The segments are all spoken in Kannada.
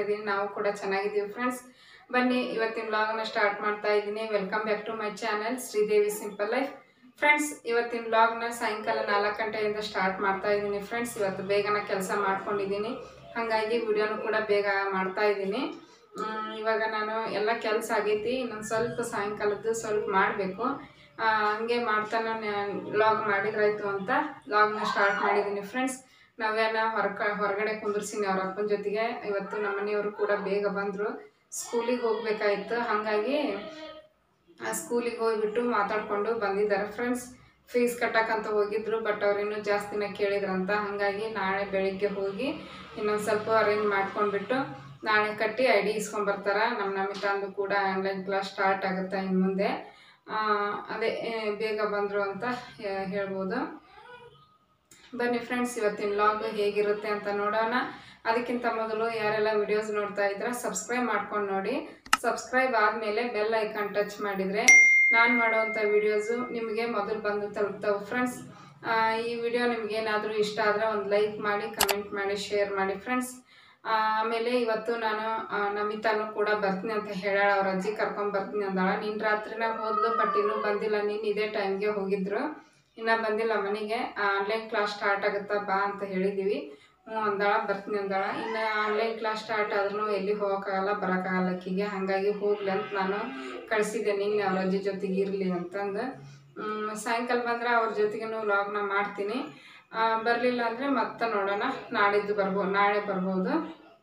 ಇದ್ದೀನಿ ನಾವು ಕೂಡ ಚೆನ್ನಾಗಿದ್ದೀವಿ ಫ್ರೆಂಡ್ಸ್ ಬನ್ನಿ ಇವತ್ತಿನ ವ್ಲಾಗನ್ನ ಸ್ಟಾರ್ಟ್ ಮಾಡ್ತಾ ಇದ್ದೀನಿ welcome back to my channel Sridevi simple life friends ಇವತ್ತಿನ ವ್ಲಾಗ್ನ ಸಾಯಂಕಾಲ ನಾಲ್ಕು ಗಂಟೆಯಿಂದ ಸ್ಟಾರ್ಟ್ ಮಾಡ್ತಾ ಇದ್ದೀನಿ ಫ್ರೆಂಡ್ಸ್ ಇವತ್ತು ಬೇಗನ ಕೆಲಸ ಮಾಡ್ಕೊಂಡಿದ್ದೀನಿ ಹಾಗಾಗಿ ವಿಡಿಯೋನು ಕೂಡ ಬೇಗ ಮಾಡ್ತಾ ಇದ್ದೀನಿ ಮ್, ಇವಾಗ ನಾನು ಎಲ್ಲ ಕೆಲಸ ಆಗೈತಿ ಇನ್ನೊಂದು ಸ್ವಲ್ಪ ಸಾಯಂಕಾಲದ್ದು ಸ್ವಲ್ಪ ಮಾಡಬೇಕು ಹಂಗೆ ಮಾಡ್ತಾನೆ ವ್ಲಾಗ್ ಮಾಡಿದ್ರಾಯ್ತು ಅಂತ ವ್ಲಾಗ್ನ ಸ್ಟಾರ್ಟ್ ಮಾಡಿದ್ದೀನಿ ಫ್ರೆಂಡ್ಸ್ ನಾವೇನ ಹೊರಕ ಹೊರಗಡೆ ಕುಂದಿರ್ಸಿನಿ ಅವ್ರ ಅಪ್ಪನ ಜೊತೆಗೆ ಇವತ್ತು ನಮ್ಮ ಮನೆಯವರು ಕೂಡ ಬೇಗ ಬಂದರು ಸ್ಕೂಲಿಗೆ ಹೋಗ್ಬೇಕಾಯ್ತು ಹಾಗಾಗಿ ಸ್ಕೂಲಿಗೆ ಹೋಗ್ಬಿಟ್ಟು ಮಾತಾಡ್ಕೊಂಡು ಬಂದಿದ್ದಾರೆ ಫ್ರೆಂಡ್ಸ್ ಫೀಸ್ ಕಟ್ಟಕ್ಕಂತ ಹೋಗಿದ್ರು ಬಟ್ ಅವ್ರು ಇನ್ನೂ ಜಾಸ್ತಿನ ಕೇಳಿದ್ರಂತ ಹಾಗಾಗಿ ನಾಳೆ ಬೆಳಿಗ್ಗೆ ಹೋಗಿ ಇನ್ನೊಂದು ಸ್ವಲ್ಪ ಅರೇಂಜ್ ಮಾಡ್ಕೊಂಡ್ಬಿಟ್ಟು ನಾಳೆ ಕಟ್ಟಿ ಐ ಡಿ ಇಸ್ಕೊಂಬರ್ತಾರೆ ನಮ್ಮ ನಮಿತಾಂದು ಕೂಡ ಆನ್ಲೈನ್ ಕ್ಲಾಸ್ ಸ್ಟಾರ್ಟ್ ಆಗುತ್ತೆ ಇನ್ನು ಮುಂದೆ ಆ, ಅದೇ ಏ, ಬೇಗ ಬಂದರು ಅಂತ ಹೇ- ಹೇಳ್ಬೋದು ಬನ್ನಿ ಫ್ರೆಂಡ್ಸ್ ಇವತ್ತಿನ ಲಾಗ್ ಹೇಗಿರುತ್ತೆ ಅಂತ ನೋಡೋಣ ಅದಕ್ಕಿಂತ ಮೊದಲು ಯಾರೆಲ್ಲ ವಿಡಿಯೋಸ್ ನೋಡ್ತಾ ಇದ್ರೆ ಸಬ್ಸ್ಕ್ರೈಬ್ ಮಾಡ್ಕೊಂಡು ನೋಡಿ ಸಬ್ಸ್ಕ್ರೈಬ್ ಆದಮೇಲೆ ಬೆಲ್ ಐಕಾನ್ ಟಚ್ ಮಾಡಿದರೆ ನಾನು ಮಾಡೋವಂಥ ವಿಡಿಯೋಸು ನಿಮಗೆ ಮೊದಲು ಬಂದು ತಲುಪ್ತಾವೆ ಫ್ರೆಂಡ್ಸ್ ಈ ವಿಡಿಯೋ ನಿಮ್ಗೆ ಏನಾದರೂ ಇಷ್ಟ ಆದರೆ ಒಂದು ಲೈಕ್ ಮಾಡಿ ಕಮೆಂಟ್ ಮಾಡಿ ಶೇರ್ ಮಾಡಿ ಫ್ರೆಂಡ್ಸ್ ಆಮೇಲೆ ಇವತ್ತು ನಾನು ಆ, ನಮಿತಾನು ಕೂಡ ಬರ್ತೀನಿ ಅಂತ ಹೇಳಾಳ ಅವ್ರ ಅಜ್ಜಿ ಕರ್ಕೊಂಡ್ ಬರ್ತೀನಿ ಅಂದಾಳ ನಿನ್ನ ರಾತ್ರಿನ ಹೋದ್ಲು ಬಟ್ ಇನ್ನೂ ಬಂದಿಲ್ಲ ನೀನು ಇದೇ ಟೈಮ್ಗೆ ಹೋಗಿದ್ರು ಇನ್ನೂ ಬಂದಿಲ್ಲ ಮನೆಗೆ ಆನ್ಲೈನ್ ಕ್ಲಾಸ್ ಸ್ಟಾರ್ಟ್ ಆಗುತ್ತಾ ಬಾ ಅಂತ ಹೇಳಿದ್ದೀವಿ ಹ್ಞೂ ಅಂದಾಳ ಬರ್ತೀನಿ ಅಂದಾಳ ಇನ್ನು ಆನ್ಲೈನ್ ಕ್ಲಾಸ್ ಸ್ಟಾರ್ಟ್ ಆದ್ರೂ ಎಲ್ಲಿ ಹೋಗೋಕ್ಕಾಗಲ್ಲ ಬರೋಕ್ಕಾಗಲ್ಲ ಆಕಿಗೆ ಹಾಗಾಗಿ ಹೋಗ್ಲಿ ಅಂತ ನಾನು ಕಳಿಸಿದ್ದೆ ನಿನ್ನೆ ಅವ್ರ ಅಜ್ಜಿ ಜೊತೆಗೆ ಇರಲಿ ಅಂತಂದು ಹ್ಮ್, ಸಾಯಂಕಾಲ ಬಂದರೆ ಅವ್ರ ಜೊತೆಗೂ ಲಾಗ್ನ ಮಾಡ್ತೀನಿ ಬರಲಿಲ್ಲ ಅಂದರೆ ಮತ್ತೆ ನೋಡೋಣ ನಾಡಿದ್ದು ಬರ್ಬೋದು ನಾಳೆ ಬರ್ಬೋದು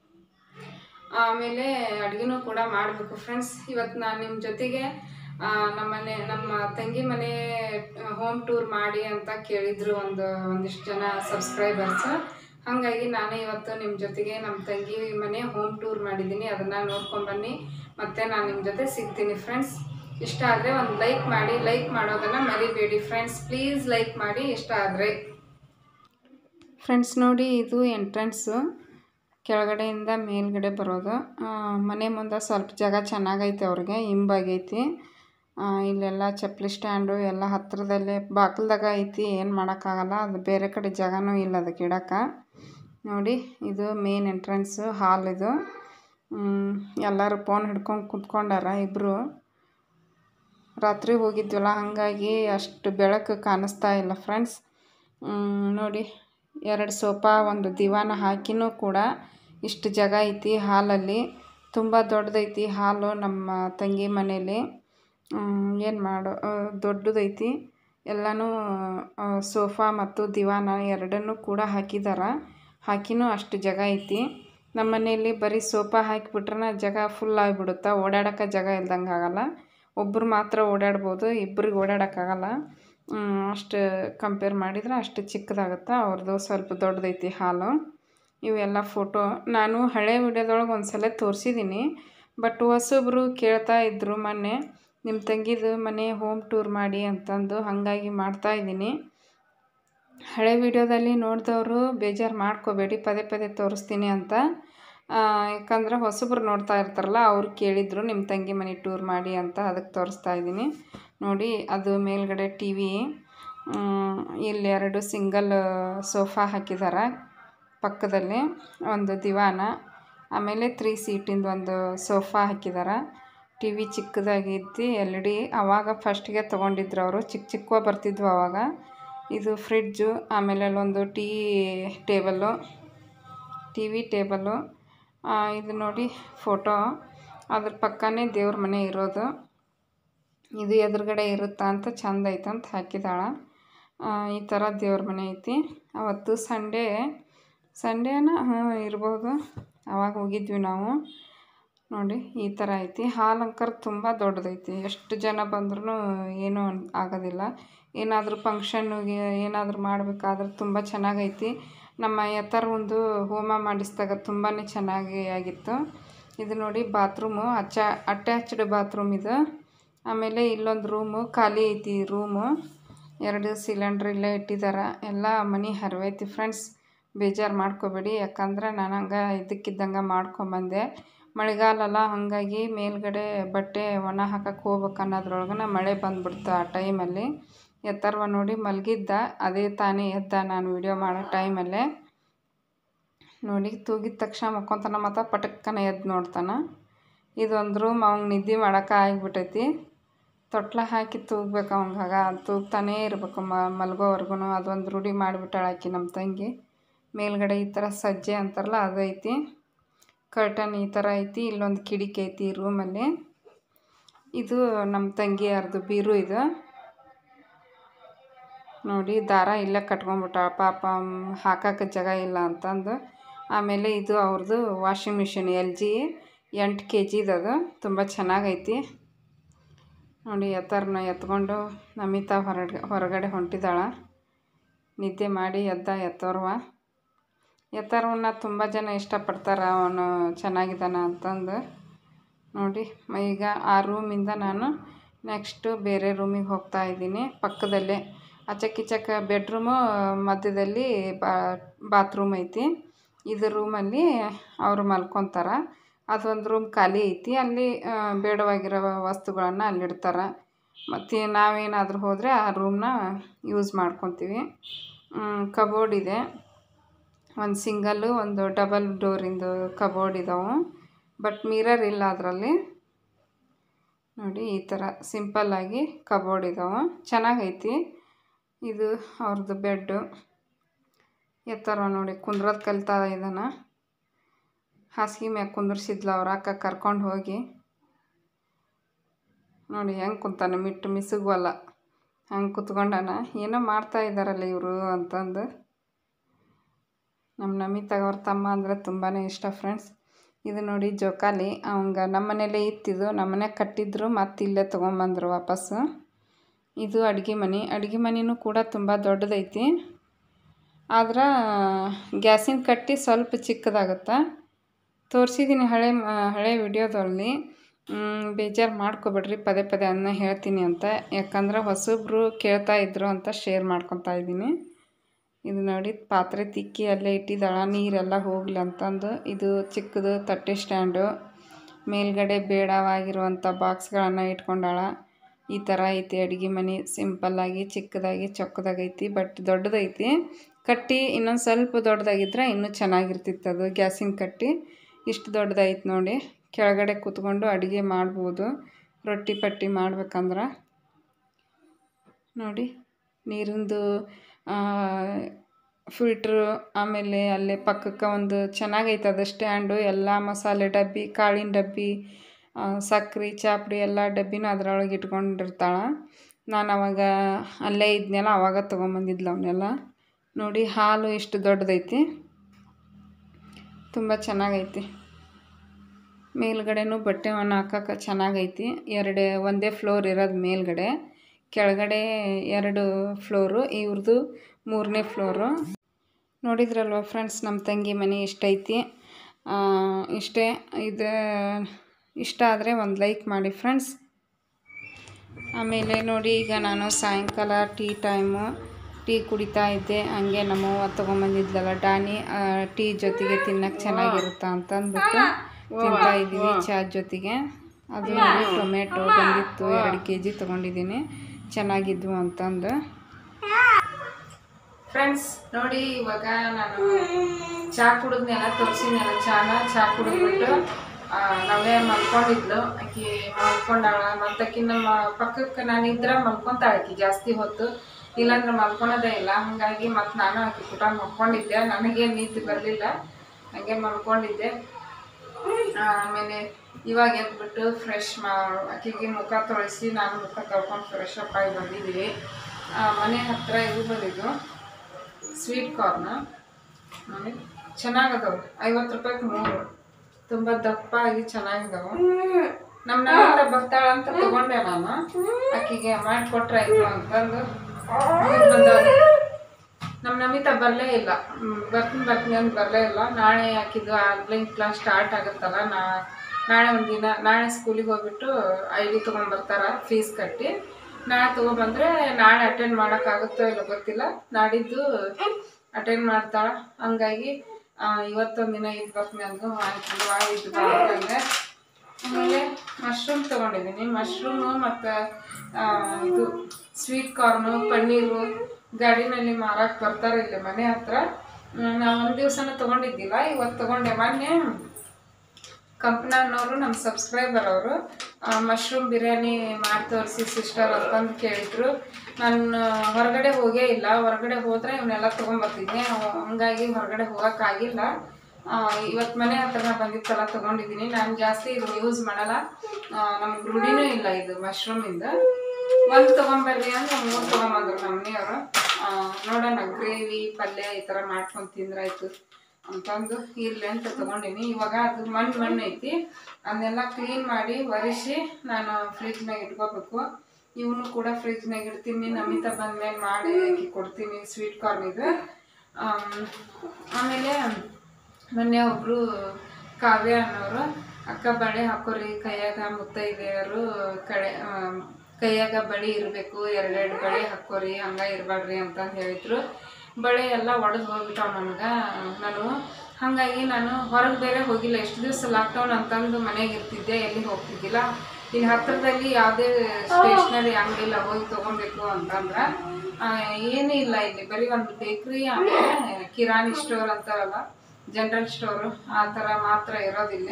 ಆಮೇಲೆ ಅಡುಗೆನೂ ಕೂಡ ಮಾಡಬೇಕು ಫ್ರೆಂಡ್ಸ್ ಇವತ್ತು ನಾನು ನಿಮ್ಮ ಜೊತೆಗೆ ಆ, ನಮ್ಮನೆ ನಮ್ಮ ತಂಗಿ ಮನೆ ಹೋಮ್ ಟೂರ್ ಮಾಡಿ ಅಂತ ಕೇಳಿದ್ರು ಒಂದು ಒಂದಿಷ್ಟು ಜನ ಸಬ್ಸ್ಕ್ರೈಬರ್ಸ್ ಹಾಗಾಗಿ ನಾನೇ ಇವತ್ತು ನಿಮ್ಮ ಜೊತೆಗೆ ನಮ್ಮ ತಂಗಿ ಮನೆ ಹೋಮ್ ಟೂರ್ ಮಾಡಿದ್ದೀನಿ ಅದನ್ನು ನೋಡ್ಕೊಂಬನ್ನಿ ಮತ್ತೆ ನಾನು ನಿಮ್ಮ ಜೊತೆ ಸಿಗ್ತೀನಿ ಫ್ರೆಂಡ್ಸ್ ಇಷ್ಟ ಆದರೆ ಒಂದು ಲೈಕ್ ಮಾಡಿ ಲೈಕ್ ಮಾಡೋದನ್ನು ಮರಿಬೇಡಿ ಫ್ರೆಂಡ್ಸ್ ಪ್ಲೀಸ್ ಲೈಕ್ ಮಾಡಿ ಇಷ್ಟ ಆದರೆ ಫ್ರೆಂಡ್ಸ್ ನೋಡಿ ಇದು ಎಂಟ್ರೆನ್ಸು ಕೆಳಗಡೆಯಿಂದ ಮೇಲ್ಗಡೆ ಬರೋದು ಆ, ಮನೆ ಮುಂದೆ ಸ್ವಲ್ಪ ಜಾಗ ಚೆನ್ನಾಗೈತೆ ಅವ್ರಿಗೆ ಹಿಂಬಾಗೈತಿ ಆ, ಇಲ್ಲೆಲ್ಲ ಚಪ್ಪಲಿ ಸ್ಟ್ಯಾಂಡು ಎಲ್ಲ ಹತ್ತಿರದಲ್ಲೇ ಬಾಗಿಲ್ದಾಗ ಐತಿ ಏನು ಮಾಡೋಕ್ಕಾಗಲ್ಲ ಅದು ಬೇರೆ ಕಡೆ ಜಾಗನೂ ಇಲ್ಲ ಅದಕ್ಕೆ ಇಡಕ್ಕೆ ನೋಡಿ ಇದು ಮೇನ್ ಎಂಟ್ರೆನ್ಸು ಹಾಲ್ ಇದು ಮ್, ಎಲ್ಲರೂ ಫೋನ್ ಹಿಡ್ಕೊಂಡು ಕುತ್ಕೊಂಡಾರ ಇಬ್ಬರು ರಾತ್ರಿ ಹೋಗಿದ್ವಲ್ಲ ಹಾಗಾಗಿ ಅಷ್ಟು ಬೆಳಕು ಕಾಣಿಸ್ತಾ ಇಲ್ಲ ಫ್ರೆಂಡ್ಸ್ ನೋಡಿ ಎರಡು ಸೋಫಾ ಒಂದು ದಿವಾನ ಹಾಕಿನೂ ಕೂಡ ಇಷ್ಟು ಜಾಗ ಐತಿ ಹಾಲಲ್ಲಿ ತುಂಬ ದೊಡ್ಡದೈತಿ ಹಾಲು ನಮ್ಮ ತಂಗಿ ಮನೇಲಿ ಏನು ಮಾಡೋ ಆ, ದೊಡ್ಡದೈತಿ ಎಲ್ಲನೂ ಆ, ಸೋಫಾ ಮತ್ತು ದಿವಾನ ಎರಡನ್ನೂ ಕೂಡ ಹಾಕಿದಾರ ಹಾಕಿನೂ ಅಷ್ಟು ಜಾಗ ಐತಿ ನಮ್ಮ ಮನೆಯಲ್ಲಿ ಬರೀ ಸೋಫಾ ಹಾಕಿಬಿಟ್ರೆ ಜಾಗ ಫುಲ್ ಆಗಿಬಿಡುತ್ತೆ ಓಡಾಡೋಕೆ ಜಾಗ ಇಲ್ದಂಗೆ ಆಗಲ್ಲ ಒಬ್ಬರು ಮಾತ್ರ ಓಡಾಡ್ಬೋದು ಇಬ್ಬರಿಗೆ ಓಡಾಡೋಕ್ಕಾಗಲ್ಲ ಅಷ್ಟು ಕಂಪೇರ್ ಮಾಡಿದ್ರೆ ಅಷ್ಟು ಚಿಕ್ಕದಾಗುತ್ತೆ ಅವ್ರದ್ದು ಸ್ವಲ್ಪ ದೊಡ್ಡದೈತಿ ಹಾಲು ಇವೆಲ್ಲ ಫೋಟೋ ನಾನು ಹಳೆ ವಿಡಿಯೋದೊಳಗೆ ಒಂದು ಸಲ ತೋರಿಸಿದ್ದೀನಿ ಬಟ್ ಹೊಸೊಬ್ರು ಕೇಳ್ತಾ ಇದ್ದರು ಮೊನ್ನೆ ನಿಮ್ಮ ತಂಗಿದು ಮನೆ ಹೋಮ್ ಟೂರ್ ಮಾಡಿ ಅಂತಂದು ಹಾಗಾಗಿ ಮಾಡ್ತಾ ಇದ್ದೀನಿ ಹಳೆ ವಿಡಿಯೋದಲ್ಲಿ ನೋಡಿದವರು ಬೇಜಾರು ಮಾಡ್ಕೋಬೇಡಿ ಪದೇ ಪದೇ ತೋರಿಸ್ತೀನಿ ಅಂತ ಆ, ಯಾಕಂದ್ರೆ ಹೊಸಬ್ರು ನೋಡ್ತಾ ಇರ್ತಾರಲ್ಲ ಅವ್ರು ಕೇಳಿದ್ರು ನಿಮ್ಮ ತಂಗಿ ಮನೆ ಟೂರ್ ಮಾಡಿ ಅಂತ ಅದಕ್ಕೆ ತೋರಿಸ್ತಾ ಇದ್ದೀನಿ ನೋಡಿ ಅದು ಮೇಲ್ಗಡೆ ಟಿ ವಿ ಇಲ್ಲಿ ಎರಡು ಸಿಂಗಲ್ ಸೋಫಾ ಹಾಕಿದ್ದಾರೆ ಪಕ್ಕದಲ್ಲಿ ಒಂದು ದಿವಾನ ಆಮೇಲೆ ತ್ರೀ ಸೀಟಿಂದು ಒಂದು ಸೋಫಾ ಹಾಕಿದ್ದಾರೆ ಟಿ ವಿ ಚಿಕ್ಕದಾಗೈತಿ ಎಲ್ ಇ ಡಿ ಆವಾಗ ಫಸ್ಟಿಗೆ ತೊಗೊಂಡಿದ್ರು ಅವರು ಚಿಕ್ಕ ಚಿಕ್ಕವ ಬರ್ತಿದ್ವು ಆವಾಗ ಇದು ಫ್ರಿಡ್ಜು ಆಮೇಲೆ ಅಲ್ಲೊಂದು tea table T V table ಇದು ನೋಡಿ ಫೋಟೋ ಅದ್ರ ಪಕ್ಕನೇ ದೇವ್ರ ಮನೆ ಇರೋದು ಇದು ಎದುರುಗಡೆ ಇರುತ್ತಾ ಅಂತ ಚಂದ ಐತೆ ಅಂತ ಹಾಕಿದಾಳ ಆ, ಈ ಥರ ದೇವ್ರ ಮನೆ ಐತಿ ಅವತ್ತು ಸಂಡೇ ಸಂಡೇನ ಹಾಂ ಇರ್ಬೋದು ಅವಾಗ ಹೋಗಿದ್ವಿ ನಾವು ನೋಡಿ ಈ ಥರ ಐತಿ ಹಾಲು ಅಂಕರ್ ತುಂಬ ದೊಡ್ಡದೈತಿ ಎಷ್ಟು ಜನ ಬಂದ್ರೂ ಏನೂ ಅನ್- ಆಗೋದಿಲ್ಲ ಏನಾದರೂ ಫಂಕ್ಷನ್ನಿಗೆ ಏನಾದರೂ ಮಾಡಬೇಕಾದ್ರೆ ತುಂಬ ಚೆನ್ನಾಗೈತಿ ನಮ್ಮ ಎತ್ತರ ಒಂದು ಹೋಮ ಮಾಡಿಸಿದಾಗ ತುಂಬಾ ಚೆನ್ನಾಗಿ ಆಗಿತ್ತು ಇದು ನೋಡಿ ಬಾತ್ರೂಮು ಅಚ್ಚ ಅಟ್ಯಾಚ್ಡ್ ಬಾತ್ರೂಮ್ ಇದು ಆಮೇಲೆ ಇಲ್ಲೊಂದು ರೂಮು ಖಾಲಿ ಐತಿ ರೂಮು ಎರಡು ಸಿಲಿಂಡ್ರ್ ಇಲ್ಲೇ ಇಟ್ಟಿದ್ದಾರೆ ಎಲ್ಲ ಮನೆ ಹರಿವೈತಿ ಫ್ರೆಂಡ್ಸ್ ಬೇಜಾರು ಮಾಡ್ಕೋಬೇಡಿ ಯಾಕಂದ್ರೆ ನಾನು ಹಂಗೆ ಇದ್ದಕ್ಕಿದ್ದಂಗೆ ಮಾಡ್ಕೊಂಬಂದೆ ಮಳೆಗಾಲಲ್ಲ ಹಾಗಾಗಿ ಮೇಲ್ಗಡೆ ಬಟ್ಟೆ ಒಣ ಹಾಕಕ್ಕೆ ಹೋಗ್ಬೇಕು ಅನ್ನೋದ್ರೊಳಗನ ಮಳೆ ಬಂದ್ಬಿಡ್ತು ಆ ಟೈಮಲ್ಲಿ ಎತ್ತರ್ವ ನೋಡಿ ಮಲಗಿದ್ದ ಅದೇ ತಾನೇ ಎದ್ದ ನಾನು ವಿಡಿಯೋ ಮಾಡೋ ಟೈಮಲ್ಲೇ ನೋಡಿ ತೂಗಿದ ತಕ್ಷಣ ಮಕ್ಕೊತಾನ ಮತ್ತು ಪಟಕ್ಕನ ಎದ್ದು ನೋಡ್ತಾನೆ ಇದೊಂದು ರೂಮ್ ಅವ್ನಿಗೆ ನಿದ್ದೆ ಮಾಡೋಕೆ ಆಗಿಬಿಟ್ಟೈತಿ ತೊಟ್ಲ ಹಾಕಿ ತೂಗ್ಬೇಕು ಅವ್ನಿಗೆ ಆಗ ತೂಗ್ತಾನೇ ಇರ್ಬೇಕು ಮಲ್ಗೋವರೆಗೂ ಅದೊಂದು ರೂಢಿ ಮಾಡಿಬಿಟ್ಟಾಳೆ ಆಕಿ ನಮ್ಮ ತಂಗಿ ಮೇಲ್ಗಡೆ ಈ ಥರ ಸಜ್ಜೆ ಅಂತಾರಲ್ಲ ಅದು ಐತಿ ಕರ್ಟನ್ ಈ ಥರ ಐತಿ ಇಲ್ಲೊಂದು ಕಿಟಕಿ ಐತಿ ಈ ರೂಮಲ್ಲಿ ಇದು ನಮ್ಮ ತಂಗಿಯರ್ದು ಬೀರು ಇದು ನೋಡಿ ದಾರ ಇಲ್ಲೇ ಕಟ್ಕೊಂಡ್ಬಿಟ್ಟಾಳ ಪಾಪ ಹಾಕಕ್ಕೆ ಜಾಗ ಇಲ್ಲ ಅಂತಂದು ಆಮೇಲೆ ಇದು ಅವ್ರದ್ದು ವಾಷಿಂಗ್ ಮಿಷಿನ್ ಎಲ್ ಜಿ ಎಂಟು ಕೆ ಜಿದದು ತುಂಬ ಚೆನ್ನಾಗೈತಿ ನೋಡಿ ಎತ್ತರನ ಎತ್ಕೊಂಡು ನಮಿತಾ ಹೊರಗಡೆ ಹೊರಗಡೆ ಹೊಂಟಿದ್ದಾಳ ನಿದ್ದೆ ಮಾಡಿ ಎದ್ದ ಎತ್ತೋರ್ವ ಎತ್ತರವನ್ನ ತುಂಬ ಜನ ಇಷ್ಟಪಡ್ತಾರೆ ಅವನು ಚೆನ್ನಾಗಿದ್ದಾನ ಅಂತಂದು ನೋಡಿ ಮ- ಈಗ ಆ ರೂಮಿಂದ ನಾನು ನೆಕ್ಸ್ಟು ಬೇರೆ ರೂಮಿಗೆ ಹೋಗ್ತಾ ಇದ್ದೀನಿ ಪಕ್ಕದಲ್ಲೇ ಆಚಕ್ಕಿಚಕ ಬೆಡ್ರೂಮು ಮಧ್ಯದಲ್ಲಿ ಬಾ ಬಾತ್ರೂಮ್ ಐತಿ ಇದು ರೂಮಲ್ಲಿ ಅವರು ಮಲ್ಕೊತಾರೆ ಅದೊಂದು ರೂಮ್ ಖಾಲಿ ಐತಿ ಅಲ್ಲಿ ಆ, ಬೇಡವಾಗಿರೋ ವಸ್ತುಗಳನ್ನು ಅಲ್ಲಿಡ್ತಾರೆ ಮತ್ತು ನಾವೇನಾದರೂ ಹೋದರೆ ಆ ರೂಮ್ನ ಯೂಸ್ ಮಾಡ್ಕೊತೀವಿ ಕಬೋರ್ಡ್ ಇದೆ ಒಂದು ಸಿಂಗಲ್ಲು ಒಂದು ಡಬಲ್ ಡೋರಿಂದು ಕಬೋರ್ಡ್ ಇದಾವೆ ಬಟ್ ಮಿರರ್ ಇಲ್ಲ ಅದರಲ್ಲಿ ನೋಡಿ ಈ ಥರ ಸಿಂಪಲ್ಲಾಗಿ ಕಬೋರ್ಡ್ ಇದಾವೆ ಚೆನ್ನಾಗೈತಿ ಇದು ಅವ್ರದ್ದು ಬೆಡ್ಡು ಎತ್ತರ ನೋಡಿ ಕುಂದ್ರೋದು ಕಲ್ತಾ ಇದ್ದಾನ ಹಾಸಿಗೆ ಮ್ಯಾಗ ಕುಂದ್ರಿಸಿದ್ಲ ಅವ್ರ ಅಕ್ಕ ಕರ್ಕೊಂಡು ಹೋಗಿ ನೋಡಿ ಹೆಂಗೆ ಕುಂತಾನೆ ಮಿಟ್ಟು ಮಿಸುಗುವಲ್ಲ ಹಂಗೆ ಕುತ್ಕೊಂಡಾನ ಏನೋ ಮಾಡ್ತಾ ಇದ್ದಾರಲ್ಲ ಇವರು ಅಂತಂದು ನಮ್ಮ ನಮಿತಾಗ ಅವ್ರ ತಮ್ಮ ಅಂದರೆ ತುಂಬಾ ಇಷ್ಟ ಫ್ರೆಂಡ್ಸ್ ಇದು ನೋಡಿ ಜೋಕಾಲಿ ಅವಂಗ ನಮ್ಮ ಮನೇಲೇ ಇತ್ತಿದ್ದು ನಮ್ಮ ಮನೆಗೆ ಕಟ್ಟಿದ್ರು ಮತ್ತು ಇಲ್ಲೇ ತೊಗೊಂಬಂದ್ರು ವಾಪಸ್ಸು ಇದು ಅಡುಗೆ ಮನೆ ಅಡುಗೆ ಮನೆಯೂ ಕೂಡ ತುಂಬ ದೊಡ್ಡದೈತಿ ಆದ್ರೆ ಗ್ಯಾಸಿನ ಕಟ್ಟಿ ಸ್ವಲ್ಪ ಚಿಕ್ಕದಾಗುತ್ತೆ ತೋರಿಸಿದ್ದೀನಿ ಹಳೆ ಮ- ಹಳೆ ವಿಡಿಯೋದಲ್ಲಿ ಬೇಜಾರು ಮಾಡ್ಕೊಬೇಡ್ರಿ ಪದೇ ಪದೇ ಅದನ್ನ ಹೇಳ್ತೀನಿ ಅಂತ ಯಾಕಂದ್ರೆ ಹೊಸಬ್ರು ಕೇಳ್ತಾ ಇದ್ರು ಅಂತ ಶೇರ್ ಮಾಡ್ಕೊತಾ ಇದ್ದೀನಿ ಇದು ನೋಡಿ ಪಾತ್ರೆ ತಿಕ್ಕಿ ಅಲ್ಲೇ ಇಟ್ಟಿದ್ದಾಳ ನೀರೆಲ್ಲ ಹೋಗ್ಲಿ ಅಂತಂದು ಇದು ಚಿಕ್ಕದು ತಟ್ಟೆ ಸ್ಟ್ಯಾಂಡು ಮೇಲ್ಗಡೆ ಬೇಡವಾಗಿರುವಂಥ ಬಾಕ್ಸ್ಗಳನ್ನು ಇಟ್ಕೊಂಡಾಳ ಈ ಥರ ಐತಿ ಅಡುಗೆ ಮನೆ ಸಿಂಪಲ್ಲಾಗಿ ಚಿಕ್ಕದಾಗಿ ಚೊಕ್ಕದಾಗೈತಿ ಬಟ್ ದೊಡ್ಡದೈತಿ ಕಟ್ಟಿ ಇನ್ನೊಂದು ಸ್ವಲ್ಪ ದೊಡ್ಡದಾಗಿದ್ರೆ ಇನ್ನೂ ಚೆನ್ನಾಗಿರ್ತಿತ್ತು ಅದು ಗ್ಯಾಸಿನ ಕಟ್ಟಿ ಇಷ್ಟು ದೊಡ್ಡದೈತಿ ನೋಡಿ ಕೆಳಗಡೆ ಕೂತ್ಕೊಂಡು ಅಡುಗೆ ಮಾಡ್ಬೋದು ರೊಟ್ಟಿ ಪಟ್ಟಿ ಮಾಡ್ಬೇಕಂದ್ರೆ ನೋಡಿ ನೀರಿಂದು ಫಿಲ್ಟ್ರು ಆಮೇಲೆ ಅಲ್ಲೇ ಪಕ್ಕಕ್ಕೆ ಒಂದು ಚೆನ್ನಾಗೈತೆ ಅದು ಸ್ಟ್ಯಾಂಡು ಎಲ್ಲ ಮಸಾಲೆ ಡಬ್ಬಿ ಕಾಳಿನ ಡಬ್ಬಿ ಆ, ಸಕ್ರೆ ಚಾಪುಡಿ ಎಲ್ಲ ಡಬ್ಬಿನೂ ಅದ್ರೊಳಗೆ ಇಟ್ಕೊಂಡಿರ್ತಾಳೆ ನಾನು ಅವಾಗ ಅಲ್ಲೇ ಇದ್ನಲ್ಲ ಅವಾಗ ತೊಗೊಂಬಂದಿದ್ಲು ಅವನ್ನೆಲ್ಲ ನೋಡಿ ಹಾಲು ಇಷ್ಟು ದೊಡ್ಡದೈತಿ ತುಂಬ ಚೆನ್ನಾಗೈತಿ ಮೇಲ್ಗಡೆನೂ ಬಟ್ಟೆ ಒಣ ಹಾಕಕ್ಕೆ ಚೆನ್ನಾಗೈತಿ ಎರಡು ಒಂದೇ ಫ್ಲೋರ್ ಇರೋದು ಮೇಲ್ಗಡೆ ಕೆಳಗಡೆ ಎರಡು ಫ್ಲೋರು ಇವ್ರದ್ದು ಮೂರನೇ ಫ್ಲೋರು ನೋಡಿದ್ರಲ್ವ ಫ್ರೆಂಡ್ಸ್ ನಮ್ಮ ತಂಗಿ ಮನೆ ಇಷ್ಟೈತಿ ಆ, ಇಷ್ಟೇ ಇದು ಇಷ್ಟ ಆದರೆ ಒಂದು ಲೈಕ್ ಮಾಡಿ ಫ್ರೆಂಡ್ಸ್ ಆಮೇಲೆ ನೋಡಿ ಈಗ ನಾನು ಸಾಯಂಕಾಲ ಟೀ ಟೈಮು ಟೀ ಕುಡಿತಾ ಇದ್ದೆ ಹಂಗೆ ನಮ್ಮವ್ವ ತೊಗೊಂಬಂದಿದ್ಲಲ್ಲ ಡಾನಿ ಆ, ಟೀ ಜೊತೆಗೆ ತಿನ್ನಕ್ಕೆ ಚೆನ್ನಾಗಿರುತ್ತಾ ಅಂತ ಅಂದ್ಬಿಟ್ಟು ತಿಂತಾ ಇದ್ದೀವಿ ಚಾ ಜೊತೆಗೆ ಅದು ನೋಡಿ ಟೊಮೆಟೊ ಬಂದಿತ್ತು ಎರಡು ಕೆ ಜಿ ತೊಗೊಂಡಿದ್ದೀನಿ ಚೆನ್ನಾಗಿದ್ವು ಅಂತಂದು ಫ್ರೆಂಡ್ಸ್ ನೋಡಿ ಇವಾಗ ನಾನು ಚಾ ಕುಡಿದ್ನೆಲ್ಲ ತೋರಿಸಿದ್ನೆಲ್ಲ ಚಾನ ಚಾ ಕುಡಿದ್ಬಿಟ್ಟು ಆ, ನಾವೇ ಮಲ್ಕೊಂಡಿದ್ಲು ಆಕಿ ಮಲ್ಕೊಂಡಾಳ ಮತ್ತು ಆಕಿ ನಮ್ಮ ಪಕ್ಕಕ್ಕೆ ನಾನು ಇದ್ರೆ ಮಲ್ಕೊಂತಾಳೆ ಆಕಿ ಜಾಸ್ತಿ ಹೊತ್ತು ಇಲ್ಲಾಂದ್ರೆ ಮಲ್ಕೊಳೋದೇ ಇಲ್ಲ ಹಾಗಾಗಿ ಮತ್ತು ನಾನು ಆಕಿ ಪುಟ ಮಲ್ಕೊಂಡಿದ್ದೆ ನನಗೆ ನಿದ್ದೆ ಬರಲಿಲ್ಲ ಹಾಗೆ ಮಲ್ಕೊಂಡಿದ್ದೆ ಆಮೇಲೆ ಇವಾಗ ಎದ್ಬಿಟ್ಟು ಫ್ರೆಶ್ ಮಾ ಆಕೆಗೆ ಮುಖ ತೊಳೆಸಿ ನಾನು ಮುಖ ತೊಳ್ಕೊಂಡು ಫ್ರೆಶ್ ಅಪ್ ಆಗಿ ಬಂದಿದ್ದೀವಿ ಆ, ಮನೆ ಹತ್ತಿರ ಇದು ಬಂದಿದ್ದು ಸ್ವೀಟ್ ಕಾರ್ನ್ ನೋಡಿ ಚೆನ್ನಾಗದವು ಐವತ್ತು ರೂಪಾಯಿಗೆ ಮೂರು ತುಂಬ ದಪ್ಪ ಆಗಿ ಚೆನ್ನಾಗಿದಾವು ನಮ್ಮ ನಮ್ಮಿಂದ ಬರ್ತಾಳಂತ ತಗೊಂಡೆ ನಾನು ಆಕಿಗೆ ಮಾಡಿಕೊಟ್ರೆ ಆಯ್ತು ಅಂತಂದು ಮುಗಿದ್ ಬಂದವು ನಮ್ಮ ನಮಿತಾ ಬರಲೇ ಇಲ್ಲ ಹ್ಮ್, ಬರ್ತೀನಿ ಬರ್ತೀನಿ ಅಂತ ಬರಲೇ ಇಲ್ಲ ನಾಳೆ ಹಾಕಿದ್ದು ಆನ್ಲೈನ್ ಕ್ಲಾಸ್ ಸ್ಟಾರ್ಟ್ ಆಗುತ್ತಲ್ಲ ನಾ ನಾಳೆ ಒಂದು ದಿನ ನಾಳೆ ಸ್ಕೂಲಿಗೆ ಹೋಗ್ಬಿಟ್ಟು ಐ ಡಿ ತೊಗೊಂಬರ್ತಾರ ಫೀಸ್ ಕಟ್ಟಿ ನಾಳೆ ತೊಗೊಬಂದ್ರೆ ನಾಳೆ ಅಟೆಂಡ್ ಮಾಡೋಕ್ಕಾಗುತ್ತೋ ಇಲ್ಲೋ ಗೊತ್ತಿಲ್ಲ ನಾಡಿದ್ದು ಅಟೆಂಡ್ ಮಾಡ್ತಾಳೆ ಹಂಗಾಗಿ ಆ, ಇವತ್ತೊಂದು ದಿನ ಇದ್ದು ಬರ್ತೀನಿ ಅಂದು ಆಯ್ತು ಭಾಳ ಇದ್ದು ಬಂದೆ ಆಮೇಲೆ ಮಶ್ರೂಮ್ ತೊಗೊಂಡಿದ್ದೀನಿ ಮಶ್ರೂಮು ಮತ್ತು ಇದು ಸ್ವೀಟ್ ಕಾರ್ನು ಪನ್ನೀರು ಗಾಡಿನಲ್ಲಿ ಮಾರಕ್ಕೆ ಬರ್ತಾರೆ ಇಲ್ಲಿ ಮನೆ ಹತ್ರ ನಾ ಒಂದು ದಿವಸನ ತೊಗೊಂಡಿದ್ದಿಲ್ಲ ಇವತ್ತು ತೊಗೊಂಡೆ ಮೊನ್ನೆ ಕಂಪ್ನವ್ರು ನಮ್ಮ ಸಬ್ಸ್ಕ್ರೈಬರ್ ಅವರು ಮಶ್ರೂಮ್ ಬಿರಿಯಾನಿ ಮಾಡಿ ತೋರಿಸಿ ಸಿಸ್ಟರ್ ಅಂತಂದು ಕೇಳಿದ್ರು ನಾನು ಹೊರಗಡೆ ಹೋಗೇ ಇಲ್ಲ ಹೊರಗಡೆ ಹೋದರೆ ಇವನ್ನೆಲ್ಲ ತೊಗೊಂಬರ್ತಿದ್ದೆ ಹಂಗಾಗಿ ಹೊರಗಡೆ ಹೋಗೋಕ್ಕಾಗಿಲ್ಲ ಇವತ್ತು ಮನೆ ಹತ್ರ ಬಂದಿತ್ತಲ್ಲ ತೊಗೊಂಡಿದ್ದೀನಿ ನಾನು ಜಾಸ್ತಿ ಇದು ಯೂಸ್ ಮಾಡಲ್ಲ ನಮ್ಗೆ ರೂಢಿನೂ ಇಲ್ಲ ಇದು ಮಶ್ರೂಮಿಂದ ಒಂದು ತೊಗೊಂಬರ್ರಿ ಅಂದ್ರೆ ಮೂರು ತೊಗೊಂಬಂದ್ರು ನಮ್ಮ ಮನೆಯವರು ನೋಡೋಣ ಗ್ರೇವಿ ಪಲ್ಯ ಈ ಥರ ಮಾಡ್ಕೊಂಡು ತಿಂದ್ರಾಯ್ತು ಅಂತಂದು ಇರ್ಲಿ ಅಂತ ತೊಗೊಂಡಿನಿ ಇವಾಗ ಅದು ಮಣ್ಣು ಮಣ್ಣು ಐತಿ ಅದನ್ನೆಲ್ಲ ಕ್ಲೀನ್ ಮಾಡಿ ಒರೆಸಿ ನಾನು ಫ್ರಿಜ್ನಾಗ ಇಟ್ಕೋಬೇಕು ಇವನು ಕೂಡ ಫ್ರಿಜ್ನಾಗ ಇಡ್ತೀನಿ ನಮಿತಾ ಬಂದ್ಮೇಲೆ ಮಾಡಿ ಆಕಿ ಕೊಡ್ತೀನಿ ಸ್ವೀಟ್ ಕಾರ್ನ್ ಇದು ಆಮ್, ಆಮೇಲೆ ಮೊನ್ನೆ ಒಬ್ಬರು ಕಾವ್ಯ ಅನ್ನೋರು ಅಕ್ಕ ಬಳೆ ಹಾಕೋರಿ ಕೈಯಾಗ ಮುತ್ತೈದೆಯರು ಕಡೆ ಆಮ್, ಕೈಯಾಗ ಬಳಿ ಇರಬೇಕು ಎರಡೆರಡು ಬಳೆ ಹಾಕೋರಿ ಹಂಗ ಇರಬಾರ್ರಿ ಅಂತಂದು ಹೇಳಿದ್ರು ಬಳೆ ಎಲ್ಲ ಒಡೆದು ಹೋಗ್ಬಿಟ್ಟಾವ ನನಗೆ ನಾನು ಹಾಗಾಗಿ ನಾನು ಹೊರಗೆ ಬೇರೆ ಹೋಗಿಲ್ಲ ಎಷ್ಟು ದಿವಸ ಲಾಕ್ಡೌನ್ ಅಂತಂದು ಮನೆಗೆ ಇರ್ತಿದ್ದೆ ಎಲ್ಲಿ ಹೋಗ್ತಿದ್ದಿಲ್ಲ ಇಲ್ಲಿ ಹತ್ತಿರದಲ್ಲಿ ಯಾವುದೇ ಸ್ಟೇಷ್ನರಿ ಅಂಗಡಿ ಇಲ್ಲ ಹೋಗಿ ತೊಗೊಬೇಕು ಅಂತಂದ್ರೆ ಆ, ಏನೂ ಇಲ್ಲ ಇಲ್ಲಿ ಬರೀ ಒಂದು ಬೇಕ್ರಿ ಆಮೇಲೆ ಕಿರಾಣಿ ಸ್ಟೋರ್ ಅಂತಾರಲ್ಲ ಜನರಲ್ ಸ್ಟೋರು ಆ ಥರ ಮಾತ್ರ ಇರೋದಿಲ್ಲ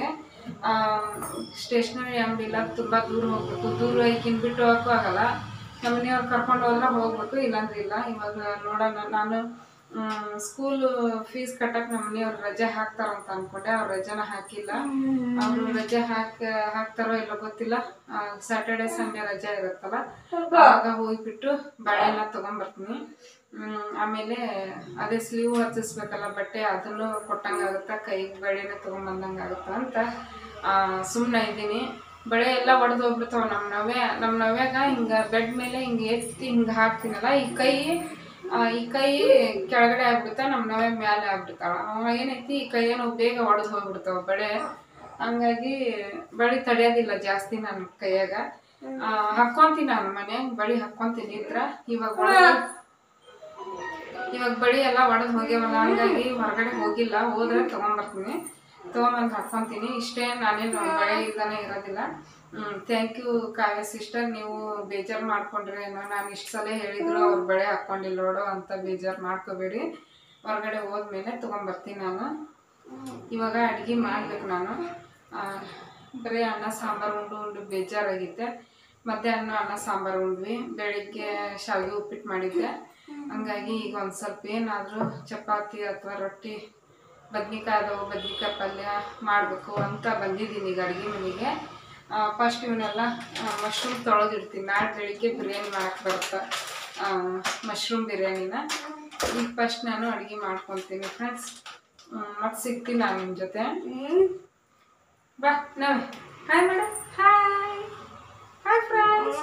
ಸ್ಟೇಷ್ನರಿ ಅಂಗಡಿ ಇಲ್ಲ ತುಂಬ ದೂರ ಹೋಗ್ಬೇಕು ದೂರ ಈಗಿನ ಬಿಟ್ಟು ಹೋಗೋಕ್ಕೂ ಆಗಲ್ಲ ನಮ್ಮ ಮನೆಯವ್ರು ಕರ್ಕೊಂಡು ಹೋದ್ರೆ ಹೋಗ್ಬೇಕು ಇಲ್ಲಾಂದ್ರೆ ಇಲ್ಲ ಇವಾಗ ನೋಡೋಣ ನಾನು ಸ್ಕೂಲು ಫೀಸ್ ಕಟ್ಟಕ್ಕೆ ನಮ್ಮ ಮನೆಯವ್ರು ರಜೆ ಹಾಕ್ತಾರಂತ ಅನ್ಕೊಂಡೆ ಅವ್ರು ರಜೆನ ಹಾಕಿಲ್ಲ ಅವರು ರಜೆ ಹಾಕ್ ಹಾಕ್ತಾರೋ ಇಲ್ಲೋ ಗೊತ್ತಿಲ್ಲ ಸ್ಯಾಟರ್ಡೆ ಸಂಡೇ ರಜೆ ಇರುತ್ತಲ್ಲ ಆವಾಗ ಹೋಗ್ಬಿಟ್ಟು ಬಳೆನ ತೊಗೊಂಬರ್ತೀನಿ ಹ್ಮ್, ಆಮೇಲೆ ಅದೇ ಸ್ಲೀವ್ ಹಚ್ಚಿಸ್ಬೇಕಲ್ಲ ಬಟ್ಟೆ ಅದನ್ನು ಕೊಟ್ಟಂಗಾಗುತ್ತಾ ಕೈಗೆ ಬಳೆನ ತೊಗೊಂಬಂದಂಗೆ ಆಗುತ್ತಾ ಅಂತ ಸುಮ್ಮನೆ ಇದ್ದೀನಿ ಬಳೆ ಎಲ್ಲ ಒಡೆದು ಹೋಗ್ಬಿಡ್ತಾವ ನಮ್ಮ ನವ್ಯ ನಮ್ಮ ನವ್ಯಾಗ ಹಿಂಗೆ ಬೆಡ್ ಮೇಲೆ ಹಿಂಗೆ ಎತ್ತಿ ಹಿಂಗೆ ಹಾಕ್ತೀನಲ್ಲ ಈ ಕೈ ಆ, ಈ ಕೈ ಕೆಳಗಡೆ ಆಗ್ಬಿಡ್ತಾ ನಮ್ಮ ನವ್ಯ ಮ್ಯಾಲೆ ಆಗ್ಬಿಡ್ತಾಳ ಅವ ಏನೈತಿ ಈ ಕೈಯನ್ನು ಬೇಗ ಒಡೆದು ಹೋಗ್ಬಿಡ್ತಾವ ಬಳೆ ಹಂಗಾಗಿ ಬಳಿ ತಡೆಯೋದಿಲ್ಲ ಜಾಸ್ತಿ ನನ್ನ ಕೈಯಾಗ ಆ, ಹಾಕ್ಕೊಂತೀನಿ ನಾನು ಮನ್ಯಾಗ ಬಳಿ ಹಾಕ್ಕೊಂತೀನಿ ಇದ್ರ ಇವಾಗ ಒಡೆದು ಇವಾಗ ಬಳಿ ಎಲ್ಲ ಒಡೆದು ಹೋಗ್ಯಾವಲ್ಲ ಹಂಗಾಗಿ ಹೊರಗಡೆ ಹೋಗಿಲ್ಲ ಹೋದ್ರೆ ತೊಗೊಂಬರ್ತೀನಿ ತೊಗೊಂಬಂದು ಹಾಕ್ಕೊಂತೀನಿ ಇಷ್ಟೇ ನಾನೇನು ಬಳೆ ಇಲ್ದಾನೆ ಇರೋದಿಲ್ಲ ಥ್ಯಾಂಕ್ ಯು ಕಾವ್ಯ ಸಿಸ್ಟರ್ ನೀವು ಬೇಜಾರು ಮಾಡ್ಕೊಂಡ್ರೆ ಏನೋ ನಾನು ಇಷ್ಟು ಸಲ ಹೇಳಿದ್ರು ಅವ್ರು ಬಳೆ ಹಾಕ್ಕೊಂಡಿಲ್ಲ ನೋಡು ಅಂತ ಬೇಜಾರು ಮಾಡ್ಕೋಬೇಡಿ ಹೊರಗಡೆ ಹೋದ್ಮೇಲೆ ತೊಗೊಂಬರ್ತೀನಿ ನಾನು ಇವಾಗ ಅಡುಗೆ ಮಾಡ್ಬೇಕು ನಾನು ಆ, ಬರೀ ಅನ್ನ ಸಾಂಬಾರು ಉಂಡು ಉಂಡು ಬೇಜಾರಾಗಿದ್ದೆ ಮಧ್ಯಾಹ್ನ ಅನ್ನ ಸಾಂಬಾರು ಉಂಡ್ವಿ ಬೆಳಿಗ್ಗೆ ಶಾವಿಗೆ ಉಪ್ಪಿಟ್ಟು ಮಾಡಿದ್ದೆ ಹಂಗಾಗಿ ಈಗ ಒಂದು ಸ್ವಲ್ಪ ಏನಾದರೂ ಚಪಾತಿ ಅಥವಾ ರೊಟ್ಟಿ ಬದ್ನಿಕಾಯಿ ಅದಾವು ಬದ್ನಿಕಾಯಿ ಪಲ್ಯ ಮಾಡಬೇಕು ಅಂತ ಬಂದಿದ್ದೀನಿ ಈಗ ಅಡುಗೆ ಮನೆಗೆ ಫಸ್ಟ್ ಇವನ್ನೆಲ್ಲ ಮಶ್ರೂಮ್ ತೊಳೆದಿಡ್ತೀನಿ ನಾಳೆ ಬೆಳಿಗ್ಗೆ ಬಿರಿಯಾನಿ ಮಾಡಕ್ಕೆ ಬರುತ್ತೆ ಮಶ್ರೂಮ್ ಬಿರಿಯಾನಿನ ಈಗ ಫಸ್ಟ್ ನಾನು ಅಡುಗೆ ಮಾಡ್ಕೊತೀನಿ ಫ್ರೆಂಡ್ಸ್ ಮತ್ತೆ ಸಿಗ್ತೀನಿ ನಾನು ನಿಮ್ಮ ಜೊತೆ ಬಾ ನಾವು hi madam hi hi friends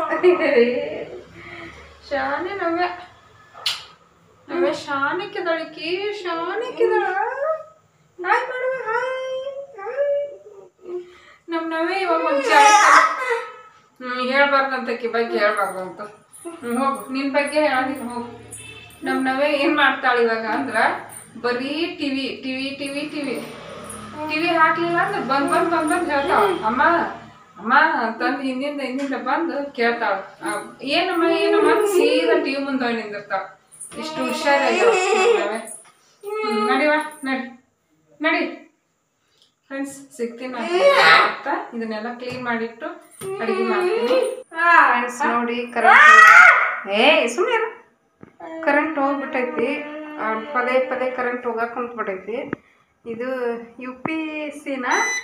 ಶಾನೆ ನವ್ಯ ನವ್ಯ ಶಾನಕ್ಕಿದಳಿಕಿ ಶಾನಕ್ಕಿದಳ ಹಾಯ್ ಮೇಡಮ್ ಹಾಯ್ ಹಾಯ್ ನಮ್ಮ ನವ್ಯ ಇವಾಗ ಒಂದು ಹ್ಞೂ ಹೇಳ್ಬಾರ್ದಂತಕ್ಕಿ ಬಗ್ಗೆ ಹೇಳ್ಬಾರ್ದಂತ ಹ್ಞೂ ಹೋಗು ನಿನ್ನ ಬಗ್ಗೆ ಹೇಳಿದ್ದೀನಿ ಹೋಗು ನಮ್ಮ ನವ್ಯ ಏನು ಮಾಡ್ತಾಳೆ ಇವಾಗ ಅಂದ್ರೆ ಬರೀ TV TV TV TV TV ಹಾಕ್ಲಿಲ್ಲ ಅಂದ್ರೆ ಬಂದ್ ಬಂದ್ ಬಂದ್ ಬಂದ್ ಹೇಳ್ತಾಳ ಅಮ್ಮ ಅಮ್ಮ ಅಂತಂದು ಹಿಂದಿಂದ ಹಿಂದಿಂದ ಬಂದು ಕೇಳ್ತಾಳ ಆ, ಏನಮ್ಮ ಏನಮ್ಮ ಅಂತ ಸೀದಾ ಟಿವಿ ಮುಂದೆ ಹೋಗಿ ನಿಂದಿರ್ತಾಳ ಇಷ್ಟು ಹುಷಾರಾಗಿ ನಡಿವಾ ನಡಿ ನಡಿ ಫ್ರೆಂಡ್ಸ್ ಸಿಗ್ತೀನಿ ನಾನು ಅಂತ ಇದನ್ನೆಲ್ಲ ಕ್ಲೀನ್ ಮಾಡಿಟ್ಟು ಅಡುಗೆ ಮಾಡ್ತೀನಿ ಫ್ರೆಂಡ್ಸ್ ನೋಡಿ ಕರೆಂಟ್ ಏ ಸುಮ್ಮನೆ ಕರೆಂಟ್ ಹೋಗ್ಬಿಟ್ಟೈತಿ ಆ, ಪದೇ ಪದೇ ಕರೆಂಟ್ ಹೋಗಕ್ಕೆ ಕುಂತ್ಬಿಟ್ಟೈತಿ ಇದು ಯು ಪಿ ಸಿನ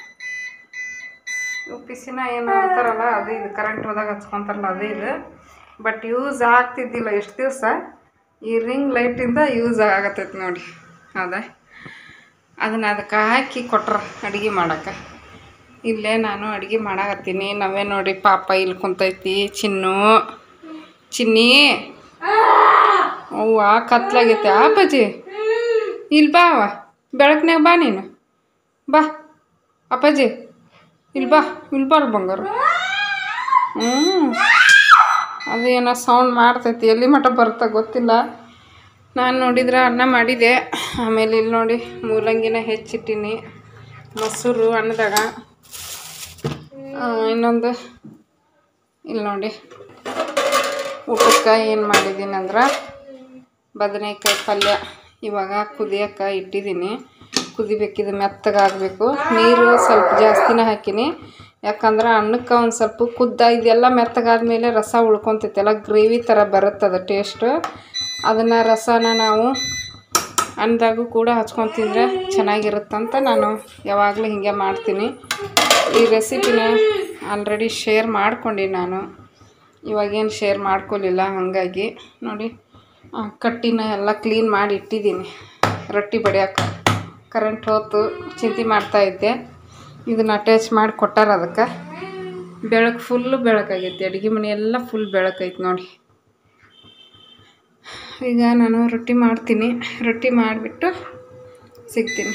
ಯು ಪಿ ಸಿನ ಏನು ಅಂತಾರಲ್ಲ ಅದು ಇದು ಕರೆಂಟ್ ಹೋದಾಗ ಹಚ್ಕೊಂತಾರಲ್ಲ ಅದೇ ಇದು ಬಟ್ ಯೂಸ್ ಆಗ್ತಿದ್ದಿಲ್ಲ ಎಷ್ಟು ದಿವಸ ಈ ರಿಂಗ್ ಲೈಟಿಂದ ಯೂಸ್ ಆಗತ್ತೈತಿ ನೋಡಿ ಹೌದಾ ಅದನ್ನು ಅದಕ್ಕೆ ಹಾಕಿ ಕೊಟ್ರ ಅಡುಗೆ ಮಾಡಕ್ಕೆ ಇಲ್ಲೇ ನಾನು ಅಡುಗೆ ಮಾಡಾಕತ್ತೀನಿ ನಾವೇ ನೋಡಿ ಪಾಪ ಇಲ್ಲಿ ಕುಂತೈತಿ ಚಿನ್ನು ಚಿನ್ನಿ ಅವ್ವ ಕತ್ಲಾಗೈತೆ ಅಪ್ಪಾಜಿ ಇಲ್ಲಿ ಬಾ ಅವ ಬೆಳಕ್ನ್ಯಾಗ ಬಾ ನೀನು ಬಾ ಅಪ್ಪಾಜಿ ಇಲ್ಲಿ ಬಾ ಇಲ್ಲಿ ಬಾರ ಬಂಗಾರ ಹ್ಞೂ ಅದು ಏನೋ ಸೌಂಡ್ ಮಾಡ್ತೈತಿ ಎಲ್ಲಿ ಮಟ್ಟ ಬರುತ್ತಾ ಗೊತ್ತಿಲ್ಲ ನಾನು ನೋಡಿದ್ರೆ ಅನ್ನ ಮಾಡಿದೆ ಆಮೇಲೆ ಇಲ್ಲಿ ನೋಡಿ ಮೂಲಂಗಿನ ಹೆಚ್ಚಿಟ್ಟಿನಿ ಮೊಸರು ಅನ್ನದಾಗ ಆ, ಇನ್ನೊಂದು ಇಲ್ಲಿ ನೋಡಿ ಊಟಕ್ಕೆ ಏನು ಮಾಡಿದ್ದೀನಿ ಅಂದ್ರೆ ಬದನೆಕಾಯಿ ಪಲ್ಯ ಇವಾಗ ಕುದಿಯೋಕೆ ಇಟ್ಟಿದ್ದೀನಿ ಕುದಿಬೇಕಿದು ಮೆತ್ತಗಾಗಬೇಕು ನೀರು ಸ್ವಲ್ಪ ಜಾಸ್ತಿನೇ ಹಾಕೀನಿ ಯಾಕಂದ್ರೆ ಅನ್ನಕ್ಕೆ ಒಂದು ಸ್ವಲ್ಪ ಕುದ್ದ ಇದೆಲ್ಲ ಮೆತ್ತಗಾದ್ಮೇಲೆ ರಸ ಉಳ್ಕೊತೈತೆ ಎಲ್ಲ ಗ್ರೇವಿ ಥರ ಬರುತ್ತದ ಟೇಸ್ಟು ಅದನ್ನು ರಸನ ನಾವು ಅನ್ನದಾಗೂ ಕೂಡ ಹಚ್ಕೊಂಡು ತಿಂದರೆ ಚೆನ್ನಾಗಿರುತ್ತಂತ ನಾನು ಯಾವಾಗಲೂ ಹೀಗೆ ಮಾಡ್ತೀನಿ ಈ ರೆಸಿಪಿನ ಆಲ್ರೆಡಿ ಶೇರ್ ಮಾಡ್ಕೊಂಡು ನಾನು ಇವಾಗೇನು ಶೇರ್ ಮಾಡ್ಕೊಲಿಲ್ಲ ಹಾಗಾಗಿ ನೋಡಿ ಆ, ಕಟ್ಟಿನ ಎಲ್ಲ ಕ್ಲೀನ್ ಮಾಡಿ ಇಟ್ಟಿದ್ದೀನಿ ರೊಟ್ಟಿ ಬಡಿಯೋಕೆ ಕರೆಂಟ್ ಹೋತು ಚಿಂತೆ ಮಾಡ್ತಾಯಿದ್ದೆ ಇದನ್ನು ಅಟ್ಯಾಚ್ ಮಾಡಿ ಕೊಟ್ಟಾರ ಅದಕ್ಕೆ ಬೆಳಕು ಫುಲ್ಲು ಬೆಳಕಾಗೈತಿ ಅಡುಗೆ ಮನೆ ಎಲ್ಲ ಫುಲ್ ಬೆಳಕೈತಿ ನೋಡಿ ಈಗ ನಾನು ರೊಟ್ಟಿ ಮಾಡ್ತೀನಿ ರೊಟ್ಟಿ ಮಾಡಿಬಿಟ್ಟು ಸಿಗ್ತೀನಿ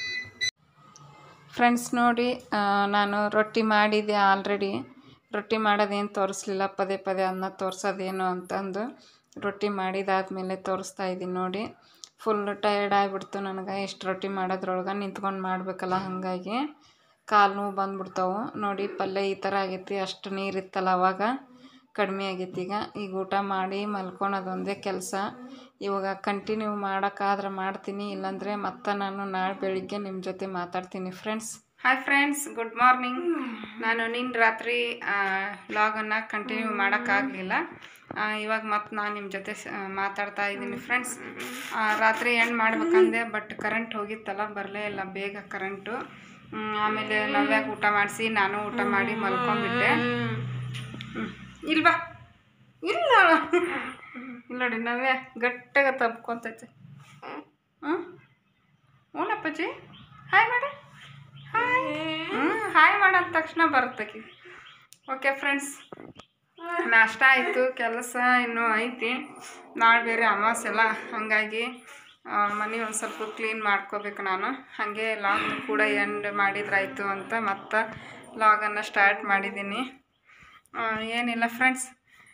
ಫ್ರೆಂಡ್ಸ್ ನೋಡಿ ಆ, ನಾನು ರೊಟ್ಟಿ ಮಾಡಿದ್ದೆ ಆಲ್ರೆಡಿ ರೊಟ್ಟಿ ಮಾಡೋದೇನು ತೋರಿಸ್ಲಿಲ್ಲ ಪದೇ ಪದೇ ಅದನ್ನ ತೋರಿಸೋದೇನು ಅಂತಂದು ರೊಟ್ಟಿ ಮಾಡಿದಾದ್ಮೇಲೆ ತೋರಿಸ್ತಾ ಇದ್ದೀನಿ ನೋಡಿ ಫುಲ್ ಟಯರ್ಡ್ ಆಗಿಬಿಡ್ತು ನನಗೆ ಇಷ್ಟು ರೊಟ್ಟಿ ಮಾಡೋದ್ರೊಳಗೆ ನಿಂತ್ಕೊಂಡು ಮಾಡಬೇಕಲ್ಲ ಹಾಗಾಗಿ ಕಾಲು ನೋವು ಬಂದ್ಬಿಡ್ತಾವೆ ನೋಡಿ ಪಲ್ಯ ಈ ಥರ ಆಗೈತಿ ಅಷ್ಟು ನೀರಿತ್ತಲ್ಲ ಅವಾಗ ಕಡಿಮೆ ಆಗೈತಿ ಈಗ ಈಗ ಊಟ ಮಾಡಿ ಮಲ್ಕೊಳೋದೊಂದೇ ಕೆಲಸ ಇವಾಗ ಕಂಟಿನ್ಯೂ ಮಾಡೋಕ್ಕಾದ್ರೆ ಮಾಡ್ತೀನಿ ಇಲ್ಲಾಂದರೆ ಮತ್ತೆ ನಾನು ನಾಳೆ ಬೆಳಿಗ್ಗೆ ನಿಮ್ಮ ಜೊತೆ ಮಾತಾಡ್ತೀನಿ friends hi friends good morning ನಾನು ನಿನ್ನ ರಾತ್ರಿ ವ್ಲಾಗನ್ನು ಕಂಟಿನ್ಯೂ ಮಾಡೋಕ್ಕಾಗಲಿಲ್ಲ ಇವಾಗ ಮತ್ತೆ ನಾನು ನಿಮ್ಮ ಜೊತೆ ಸ- ಆ, ಮಾತಾಡ್ತಾ ಇದ್ದೀನಿ ಫ್ರೆಂಡ್ಸ್ ರಾತ್ರಿ ಏನು ಮಾಡ್ಬೇಕಂದೆ ಬಟ್ ಕರೆಂಟ್ ಹೋಗಿತ್ತಲ್ಲ ಬರಲೇ ಇಲ್ಲ ಬೇಗ ಕರೆಂಟು ಹ್ಮ್, ಆಮೇಲೆ ನವ್ಯಾಗ ಊಟ ಮಾಡಿಸಿ ನಾನು ಊಟ ಮಾಡಿ ಮಲ್ಕೊಂಡ್ಬಿಟ್ಟೆ ಹ್ಮ್. ಇಲ್ವಾ ಇಲ್ಲ ಇಲ್ಲ ನೋಡಿ ನವ್ಯ ಗಟ್ಟಾಗ ತಬ್ಕೊಂತೈತೆ ಹ್ಞೂ ಹ್ಞೂನಪ್ಪಾಜಿ ಹಾಯ್ ಮಾಡಿ ಹಾಯ್ ಹ್ಞೂ ಹಾಯ್ ಮಾಡೋ ತಕ್ಷಣ ಬರುತ್ತಕಿ ಓಕೆ ಫ್ರೆಂಡ್ಸ್ ನಾಷ್ಟ ಆಯಿತು ಕೆಲಸ ಇನ್ನೂ ಐತಿ ನಾಳೆ ಬೇರೆ ಅಮಾವಾಸ್ಯೆ ಅಲ್ಲ ಹಾಗಾಗಿ ಆ, ಮನೆ ಒಂದು ಸ್ವಲ್ಪ ಕ್ಲೀನ್ ಮಾಡ್ಕೋಬೇಕು ನಾನು ಹಾಗೆ ಲಾಗ್ ಕೂಡ ಎಂಡ್ ಮಾಡಿದ್ರಾಯ್ತು ಅಂತ ಮತ್ತೆ ಲಾಗನ್ನು ಸ್ಟಾರ್ಟ್ ಮಾಡಿದ್ದೀನಿ ಆ, ಏನಿಲ್ಲ ಫ್ರೆಂಡ್ಸ್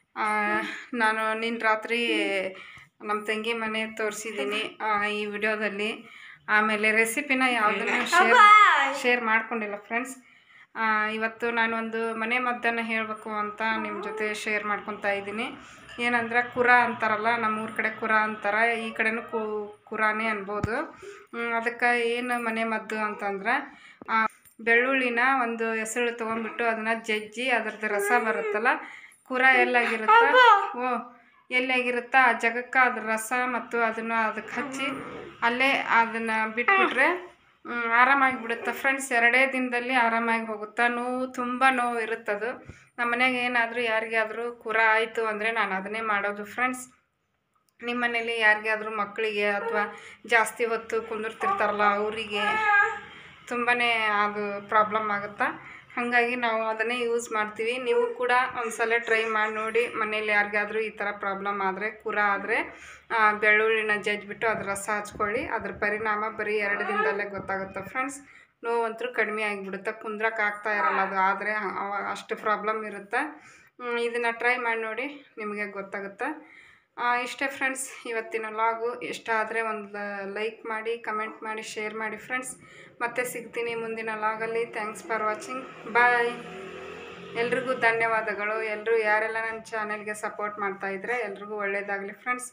ನಾನು ನಿನ್ನ ರಾತ್ರಿ ನಮ್ಮ ತಂಗಿ ಮನೆ ತೋರಿಸಿದ್ದೀನಿ ಈ ವಿಡಿಯೋದಲ್ಲಿ ಆಮೇಲೆ ರೆಸಿಪಿನ ಯಾವುದನ್ನು ಶೇರ್ ಶೇರ್ ಮಾಡ್ಕೊಂಡಿಲ್ಲ ಫ್ರೆಂಡ್ಸ್ ಇವತ್ತು ನಾನು ಒಂದು ಮನೆ ಮದ್ದನ್ನು ಹೇಳಬೇಕು ಅಂತ ನಿಮ್ಮ ಜೊತೆ ಶೇರ್ ಮಾಡ್ಕೊತಾ ಇದ್ದೀನಿ ಏನಂದ್ರೆ ಕುರ ಅಂತಾರಲ್ಲ ನಮ್ಮೂರ ಕಡೆ ಕುರ ಅಂತಾರೆ ಈ ಕಡೆನೂ ಕು ಕುರಾನೇ ಅನ್ಬೋದು ಅದಕ್ಕೆ ಏನು ಮನೆ ಮದ್ದು ಅಂತಂದ್ರೆ ಆ, ಬೆಳ್ಳುಳ್ಳಿನ ಒಂದು ಹೆಸರು ತೊಗೊಂಡ್ಬಿಟ್ಟು ಅದನ್ನು ಜಜ್ಜಿ ಅದ್ರದ್ದು ರಸ ಬರುತ್ತಲ್ಲ ಕುರ ಎಲ್ಲಾಗಿರುತ್ತ ಓ ಎಲ್ಲಾಗಿರುತ್ತ ಆ ಜಗಕ್ಕೆ ಅದ್ರ ರಸ ಮತ್ತು ಅದನ್ನು ಅದಕ್ಕೆ ಹಚ್ಚಿ ಅಲ್ಲೇ ಅದನ್ನು ಬಿಟ್ಬಿಟ್ರೆ ಹ್ಮ್, ಆರಾಮಾಗಿ ಬಿಡುತ್ತೆ ಫ್ರೆಂಡ್ಸ್ ಎರಡೇ ದಿನದಲ್ಲಿ ಆರಾಮಾಗಿ ಹೋಗುತ್ತೆ ನೋವು ತುಂಬ ನೋವು ಇರುತ್ತದು ನಮ್ಮ ಮನೆಯಾಗ ಏನಾದರೂ ಯಾರಿಗಾದರೂ ಕುರ ಆಯಿತು ಅಂದರೆ ನಾನು ಅದನ್ನೇ ಮಾಡೋದು ಫ್ರೆಂಡ್ಸ್ ನಿಮ್ಮ ಮನೇಲಿ ಯಾರಿಗಾದ್ರೂ ಮಕ್ಕಳಿಗೆ ಅಥವಾ ಜಾಸ್ತಿ ಹೊತ್ತು ಕುಂದಿರ್ತಿರ್ತಾರಲ್ಲ ಅವರಿಗೆ ತುಂಬಾ ಅದು ಪ್ರಾಬ್ಲಮ್ ಆಗುತ್ತಾ ಹಾಗಾಗಿ ನಾವು ಅದನ್ನೇ ಯೂಸ್ ಮಾಡ್ತೀವಿ ನೀವು ಕೂಡ ಒಂದ್ಸಲ ಟ್ರೈ ಮಾಡಿ ನೋಡಿ ಮನೇಲಿ ಯಾರಿಗಾದ್ರೂ ಈ ಥರ ಪ್ರಾಬ್ಲಮ್ ಆದರೆ ಕುರ ಆದರೆ ಬೆಳ್ಳುಳ್ಳಿನ ಜಜ್ಜಿಬಿಟ್ಟು ಅದ್ರ ರಸ ಹಚ್ಕೊಳ್ಳಿ ಅದ್ರ ಪರಿಣಾಮ ಬರೀ ಎರಡು ದಿನದಲ್ಲೇ ಗೊತ್ತಾಗುತ್ತೆ ಫ್ರೆಂಡ್ಸ್ ನೋವಂತೂ ಕಡಿಮೆ ಆಗಿಬಿಡುತ್ತೆ ಕುಂದ್ರಕ್ಕೆ ಆಗ್ತಾ ಇರಲ್ಲ ಅದು ಆದರೆ ಅವ- ಅಷ್ಟು ಪ್ರಾಬ್ಲಮ್ ಇರುತ್ತೆ ಇದನ್ನು ಟ್ರೈ ಮಾಡಿ ನೋಡಿ ನಿಮಗೆ ಗೊತ್ತಾಗುತ್ತೆ ಆ, ಇಷ್ಟೇ ಫ್ರೆಂಡ್ಸ್ ಇವತ್ತಿನ ಲಾಗು ಇಷ್ಟ ಆದರೆ ಒಂದು ಲೈಕ್ ಮಾಡಿ ಕಮೆಂಟ್ ಮಾಡಿ ಶೇರ್ ಮಾಡಿ ಫ್ರೆಂಡ್ಸ್ ಮತ್ತೆ ಸಿಗ್ತೀನಿ ಮುಂದಿನ ಲಾಗಲ್ಲಿ ಥ್ಯಾಂಕ್ಸ್ ಫಾರ್ ವಾಚಿಂಗ್ ಬಾಯ್ ಎಲ್ರಿಗೂ ಧನ್ಯವಾದಗಳು ಎಲ್ಲರೂ ಯಾರೆಲ್ಲ ನನ್ನ ಚಾನೆಲ್ಗೆ ಸಪೋರ್ಟ್ ಮಾಡ್ತಾ ಇದ್ರೆ ಎಲ್ರಿಗೂ ಒಳ್ಳೆಯದಾಗಲಿ ಫ್ರೆಂಡ್ಸ್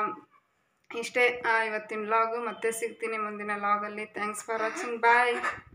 ಇಷ್ಟೇ ಆ, ಇವತ್ತಿನ ಲಾಗು ಮತ್ತೆ ಸಿಗ್ತೀನಿ ಮುಂದಿನ ಲಾಗಲ್ಲಿ ಥ್ಯಾಂಕ್ಸ್ ಫಾರ್ ವಾಚಿಂಗ್ ಬಾಯ್